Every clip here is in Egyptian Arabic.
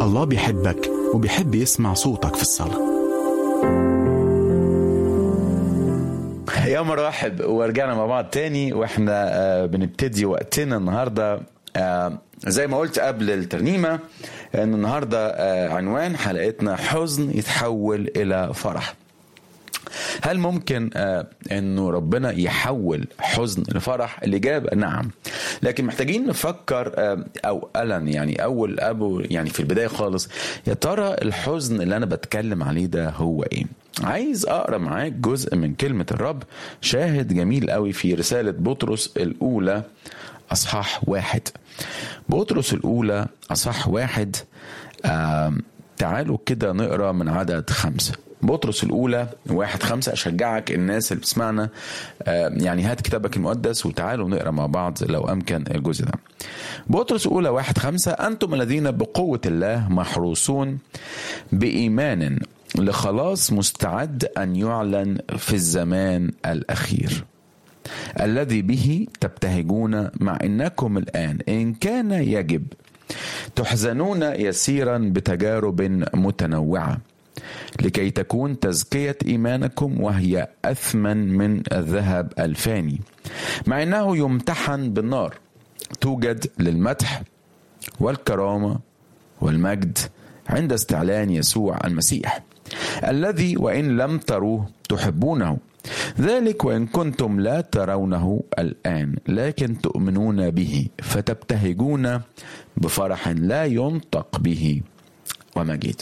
الله بيحبك وبيحب يسمع صوتك في الصلاة يا مرحب ورجعنا مع بعض تاني واحنا آه، بنبتدي وقتنا النهارده آه، زي ما قلت قبل الترنيمه ان النهارده آه، عنوان حلقتنا حزن يتحول الى فرح هل ممكن آه، انه ربنا يحول حزن لفرح الاجابه نعم لكن محتاجين نفكر آه، اولا يعني اول ابو يعني في البدايه خالص يا ترى الحزن اللي انا بتكلم عليه ده هو ايه عايز اقرا معاك جزء من كلمه الرب شاهد جميل قوي في رساله بطرس الاولى اصحاح واحد بطرس الاولى اصحاح واحد آم، تعالوا كده نقرا من عدد خمسه بطرس الأولى واحد خمسة أشجعك الناس اللي بتسمعنا آه، يعني هات كتابك المقدس وتعالوا نقرأ مع بعض لو أمكن الجزء ده بطرس الأولى واحد خمسة أنتم الذين بقوة الله محروسون بإيمان لخلاص مستعد أن يعلن في الزمان الأخير الذي به تبتهجون مع انكم الان ان كان يجب تحزنون يسيرا بتجارب متنوعه لكي تكون تزكيه ايمانكم وهي اثمن من الذهب الفاني مع انه يمتحن بالنار توجد للمدح والكرامه والمجد عند استعلان يسوع المسيح الذي وان لم تروه تحبونه ذلك وان كنتم لا ترونه الان لكن تؤمنون به فتبتهجون بفرح لا ينطق به ومجيد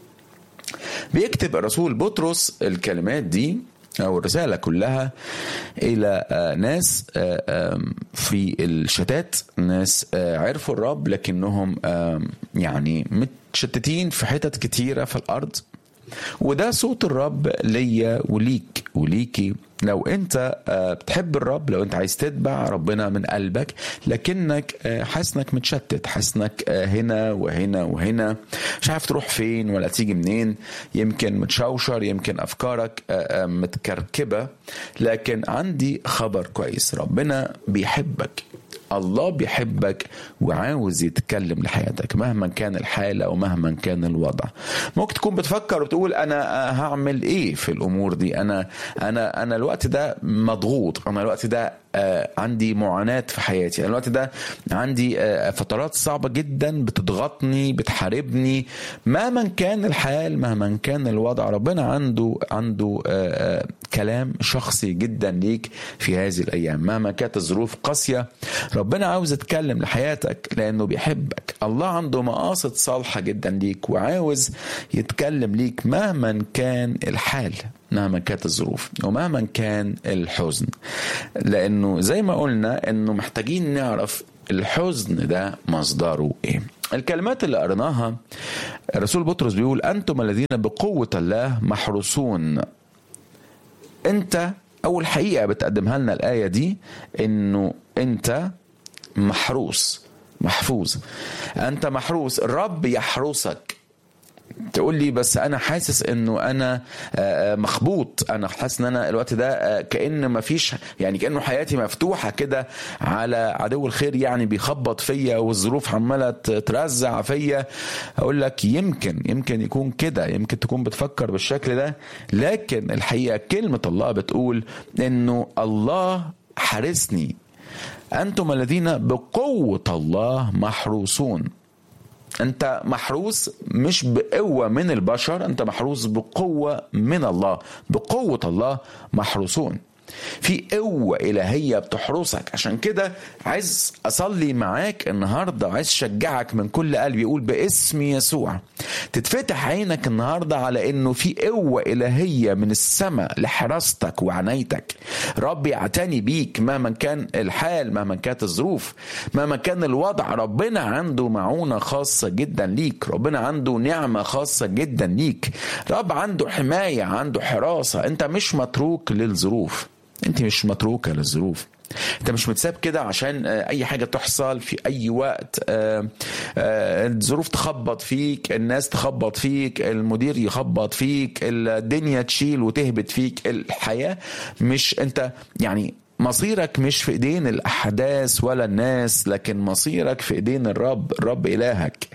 بيكتب الرسول بطرس الكلمات دي او الرساله كلها الى آه، ناس آه، آم، في الشتات ناس آه، عرفوا الرب لكنهم آم، يعني متشتتين في حتت كتيره في الارض وده صوت الرب ليا وليك وليكي لو انت آه، بتحب الرب لو انت عايز تتبع ربنا من قلبك لكنك آه، حاسس انك متشتت حاسس انك آه، هنا وهنا وهنا مش عارف تروح فين ولا تيجي منين يمكن متشوشر يمكن افكارك آه، آه، متكركبه لكن عندي خبر كويس ربنا بيحبك الله بيحبك وعاوز يتكلم لحياتك مهما كان الحالة ومهما كان الوضع ممكن تكون بتفكر وتقول أنا هعمل إيه في الأمور دي أنا أنا أنا الوقت ده مضغوط أنا الوقت ده آه، عندي معاناة في حياتي أنا الوقت ده عندي آه، فترات صعبة جدا بتضغطني بتحاربني مهما كان الحال مهما كان الوضع ربنا عنده عنده آه، آه، كلام شخصي جدا ليك في هذه الأيام مهما كانت الظروف قاسية ربنا عاوز يتكلم لحياتك لأنه بيحبك الله عنده مقاصد صالحة جدا ليك وعاوز يتكلم ليك مهما كان الحال مهما كانت الظروف ومهما كان الحزن لانه زي ما قلنا انه محتاجين نعرف الحزن ده مصدره ايه الكلمات اللي قريناها الرسول بطرس بيقول انتم الذين بقوه الله محروسون انت اول حقيقه بتقدمها لنا الايه دي انه انت محروس محفوظ انت محروس الرب يحرسك تقول لي بس انا حاسس انه انا آه، آه، مخبوط انا حاسس ان انا الوقت ده آه، كان ما فيش يعني كانه حياتي مفتوحه كده على عدو الخير يعني بيخبط فيا والظروف عماله ت- ترزع فيا اقول لك يمكن يمكن يكون كده يمكن تكون بتفكر بالشكل ده لكن الحقيقه كلمه الله بتقول انه الله حارسني انتم الذين بقوه الله محروسون انت محروس مش بقوة من البشر انت محروس بقوة من الله بقوة الله محروسون في قوة إلهية بتحرسك عشان كده عايز أصلي معاك النهاردة عايز أشجعك من كل قلبي يقول باسم يسوع تتفتح عينك النهاردة على إنه في قوة إلهية من السماء لحراستك وعنايتك رب يعتني بيك مهما كان الحال مهما كانت الظروف مهما كان الوضع ربنا عنده معونة خاصة جدا ليك ربنا عنده نعمة خاصة جدا ليك رب عنده حماية عنده حراسة انت مش متروك للظروف انت مش متروكة للظروف انت مش متساب كده عشان آه، اي حاجه تحصل في اي وقت آه، آه، الظروف تخبط فيك الناس تخبط فيك المدير يخبط فيك الدنيا تشيل وتهبط فيك الحياه مش انت يعني مصيرك مش في ايدين الاحداث ولا الناس لكن مصيرك في ايدين الرب الرب الهك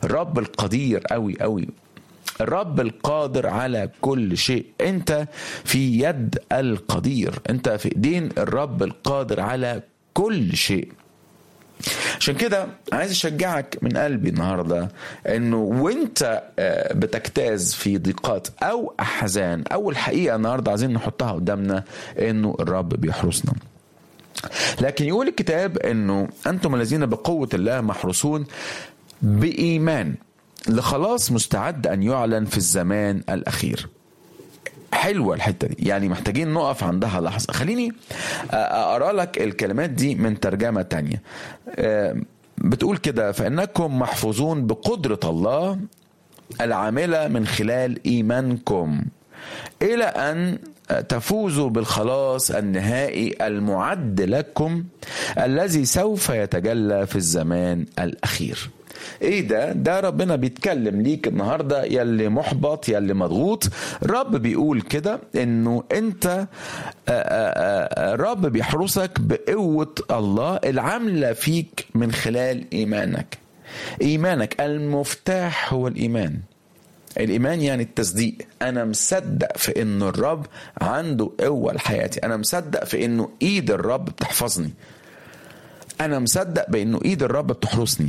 الرب القدير قوي قوي الرب القادر على كل شيء انت في يد القدير انت في ايدين الرب القادر على كل شيء عشان كده عايز اشجعك من قلبي النهارده انه وانت بتجتاز في ضيقات او احزان اول حقيقه النهارده عايزين نحطها قدامنا انه الرب بيحرسنا لكن يقول الكتاب انه انتم الذين بقوه الله محروسون بايمان لخلاص مستعد ان يعلن في الزمان الاخير حلوة الحتة دي يعني محتاجين نقف عندها لحظة خليني أقرأ لك الكلمات دي من ترجمة تانية بتقول كده فإنكم محفوظون بقدرة الله العاملة من خلال إيمانكم إلى أن تفوزوا بالخلاص النهائي المعد لكم الذي سوف يتجلى في الزمان الأخير ايه ده ده ربنا بيتكلم ليك النهارده يلي محبط يلي مضغوط رب بيقول كده انه انت رب بيحرسك بقوه الله العامله فيك من خلال ايمانك ايمانك المفتاح هو الايمان الايمان يعني التصديق انا مصدق في انه الرب عنده قوه لحياتي انا مصدق في انه ايد الرب بتحفظني انا مصدق بانه ايد الرب بتحرسني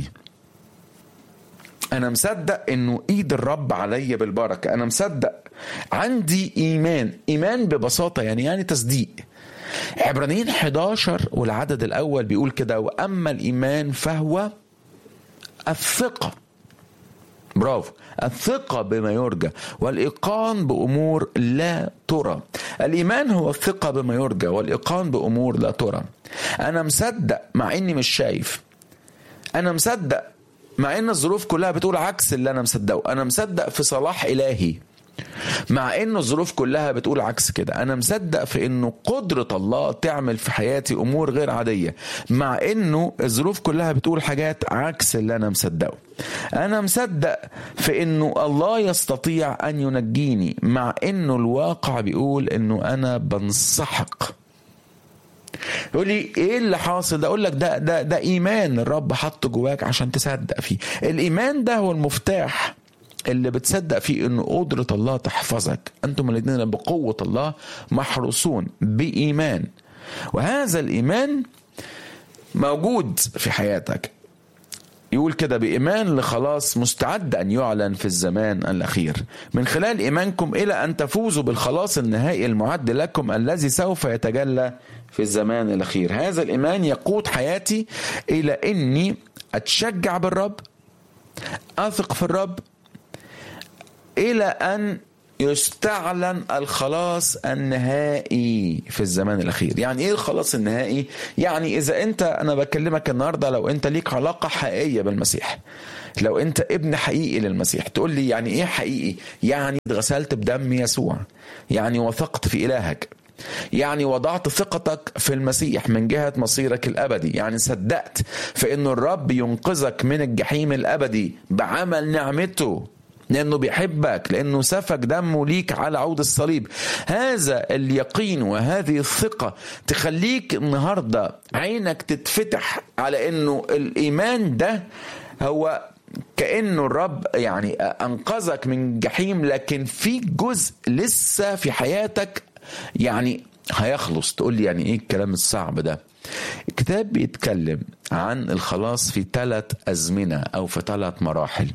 انا مصدق انه ايد الرب عليا بالبركه انا مصدق عندي ايمان ايمان ببساطه يعني يعني تصديق عبرانيين 11 والعدد الاول بيقول كده واما الايمان فهو الثقه برافو الثقة بما يرجى والإيقان بأمور لا ترى الإيمان هو الثقة بما يرجى والإيقان بأمور لا ترى أنا مصدق مع إني مش شايف أنا مصدق مع ان الظروف كلها بتقول عكس اللي انا مصدقه انا مصدق في صلاح الهي مع انه الظروف كلها بتقول عكس كده انا مصدق في انه قدرة الله تعمل في حياتي امور غير عادية مع انه الظروف كلها بتقول حاجات عكس اللي انا مصدقه انا مصدق في انه الله يستطيع ان ينجيني مع انه الواقع بيقول انه انا بنسحق يقول لي ايه اللي حاصل ده اقول لك ده ده ده ايمان الرب حطه جواك عشان تصدق فيه الايمان ده هو المفتاح اللي بتصدق فيه انه قدرة الله تحفظك انتم الذين بقوة الله محروسون بايمان وهذا الايمان موجود في حياتك يقول كده بإيمان لخلاص مستعد أن يعلن في الزمان الأخير من خلال إيمانكم إلى أن تفوزوا بالخلاص النهائي المعد لكم الذي سوف يتجلى في الزمان الأخير هذا الإيمان يقود حياتي إلى أني أتشجع بالرب أثق في الرب إلى أن يستعلن الخلاص النهائي في الزمان الاخير يعني ايه الخلاص النهائي يعني اذا انت انا بكلمك النهارده لو انت ليك علاقه حقيقيه بالمسيح لو انت ابن حقيقي للمسيح تقول لي يعني ايه حقيقي يعني اتغسلت بدم يسوع يعني وثقت في الهك يعني وضعت ثقتك في المسيح من جهة مصيرك الأبدي يعني صدقت في أن الرب ينقذك من الجحيم الأبدي بعمل نعمته لانه بيحبك لانه سفك دمه ليك على عود الصليب هذا اليقين وهذه الثقه تخليك النهارده عينك تتفتح على انه الايمان ده هو كانه الرب يعني انقذك من جحيم لكن في جزء لسه في حياتك يعني هيخلص تقول لي يعني ايه الكلام الصعب ده الكتاب بيتكلم عن الخلاص في ثلاث ازمنه او في ثلاث مراحل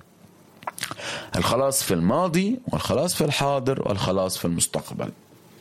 الخلاص في الماضي والخلاص في الحاضر والخلاص في المستقبل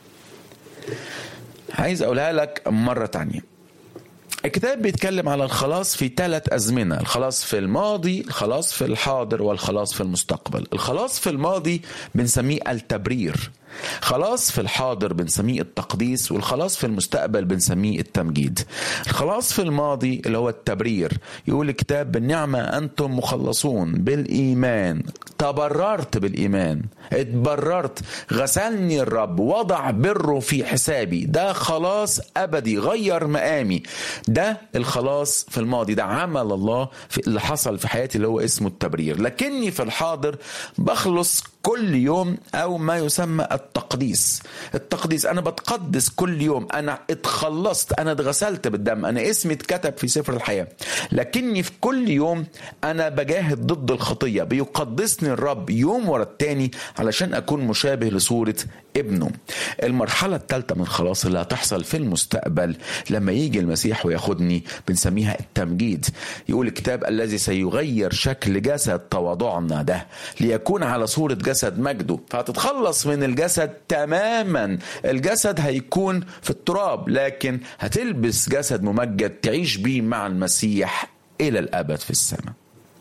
عايز اقولها لك مرة تانية الكتاب بيتكلم على الخلاص في ثلاث أزمنة الخلاص في الماضي الخلاص في الحاضر والخلاص في المستقبل الخلاص في الماضي بنسميه التبرير خلاص في الحاضر بنسميه التقديس والخلاص في المستقبل بنسميه التمجيد الخلاص في الماضي اللي هو التبرير يقول الكتاب بالنعمة أنتم مخلصون بالإيمان تبررت بالإيمان اتبررت غسلني الرب وضع بره في حسابي ده خلاص أبدي غير مقامي ده الخلاص في الماضي ده عمل الله في اللي حصل في حياتي اللي هو اسمه التبرير لكني في الحاضر بخلص كل يوم او ما يسمى التقديس التقديس انا بتقدس كل يوم انا اتخلصت انا اتغسلت بالدم انا اسمي اتكتب في سفر الحياه لكني في كل يوم انا بجاهد ضد الخطيه بيقدسني الرب يوم ورا التاني علشان اكون مشابه لصوره ابنه المرحله الثالثه من الخلاص اللي هتحصل في المستقبل لما يجي المسيح وياخدني بنسميها التمجيد يقول الكتاب الذي سيغير شكل جسد تواضعنا ده ليكون على صوره جسد مجده فهتتخلص من الجسد تماما الجسد هيكون في التراب لكن هتلبس جسد ممجد تعيش بيه مع المسيح الى الابد في السماء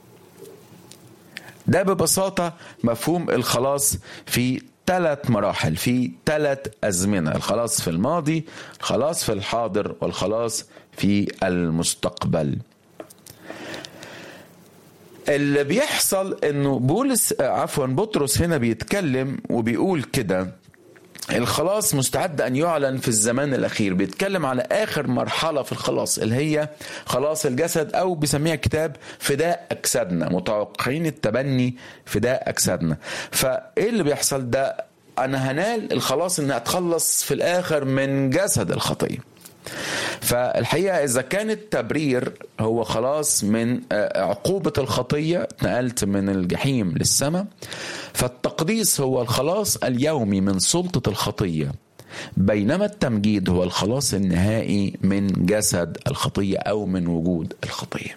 ده ببساطه مفهوم الخلاص في ثلاث مراحل في ثلاث أزمنة الخلاص في الماضي الخلاص في الحاضر والخلاص في المستقبل اللي بيحصل انه بولس عفوا بطرس هنا بيتكلم وبيقول كده الخلاص مستعد ان يعلن في الزمان الاخير بيتكلم على اخر مرحله في الخلاص اللي هي خلاص الجسد او بيسميها كتاب فداء اجسادنا متوقعين التبني فداء اجسادنا فايه اللي بيحصل ده انا هنال الخلاص ان اتخلص في الاخر من جسد الخطيه فالحقيقه اذا كان التبرير هو خلاص من عقوبه الخطيه اتنقلت من الجحيم للسماء فالتقديس هو الخلاص اليومي من سلطه الخطيه بينما التمجيد هو الخلاص النهائي من جسد الخطيه او من وجود الخطيه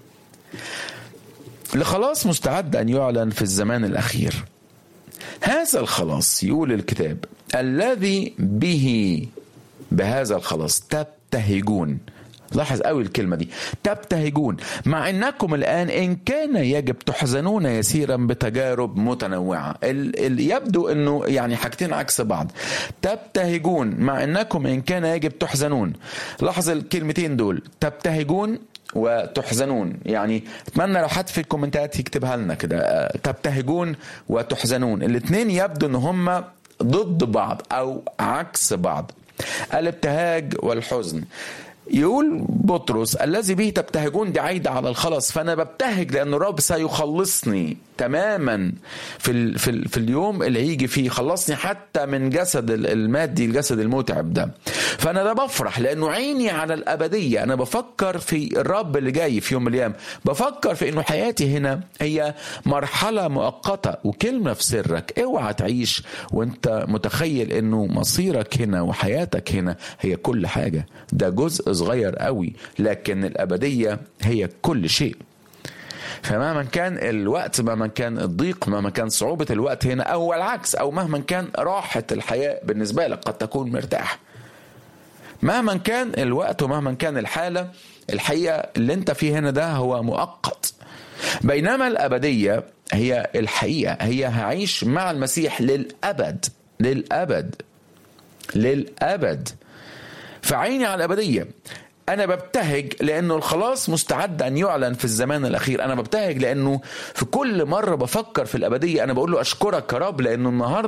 لخلاص مستعد ان يعلن في الزمان الاخير هذا الخلاص يقول الكتاب الذي به بهذا الخلاص تبتهجون لاحظ قوي الكلمة دي تبتهجون مع أنكم الآن إن كان يجب تحزنون يسيرا بتجارب متنوعة ال ال يبدو أنه يعني حاجتين عكس بعض تبتهجون مع أنكم إن كان يجب تحزنون لاحظ الكلمتين دول تبتهجون وتحزنون يعني اتمنى لو حد في الكومنتات يكتبها لنا كده تبتهجون وتحزنون الاثنين يبدو ان هم ضد بعض او عكس بعض الابتهاج والحزن يقول بطرس الذي به تبتهجون دي عايدة على الخلاص فأنا ببتهج لأن الرب سيخلصني تماما في, ال في, ال في اليوم اللي هيجي فيه خلصني حتى من جسد المادي الجسد المتعب ده فأنا ده بفرح لأنه عيني على الأبدية أنا بفكر في الرب اللي جاي في يوم من الأيام بفكر في أنه حياتي هنا هي مرحلة مؤقتة وكلمة في سرك اوعى تعيش وانت متخيل أنه مصيرك هنا وحياتك هنا هي كل حاجة ده جزء صغير قوي لكن الأبدية هي كل شيء فمهما كان الوقت مهما كان الضيق مهما كان صعوبة الوقت هنا أو العكس أو مهما كان راحة الحياة بالنسبة لك قد تكون مرتاح مهما كان الوقت ومهما كان الحالة الحقيقة اللي انت فيه هنا ده هو مؤقت بينما الأبدية هي الحقيقة هي هعيش مع المسيح للأبد للأبد للأبد فعيني على الأبدية أنا ببتهج لأنه الخلاص مستعد أن يعلن في الزمان الأخير أنا ببتهج لأنه في كل مرة بفكر في الأبدية أنا بقول له أشكرك يا رب لأنه النهاردة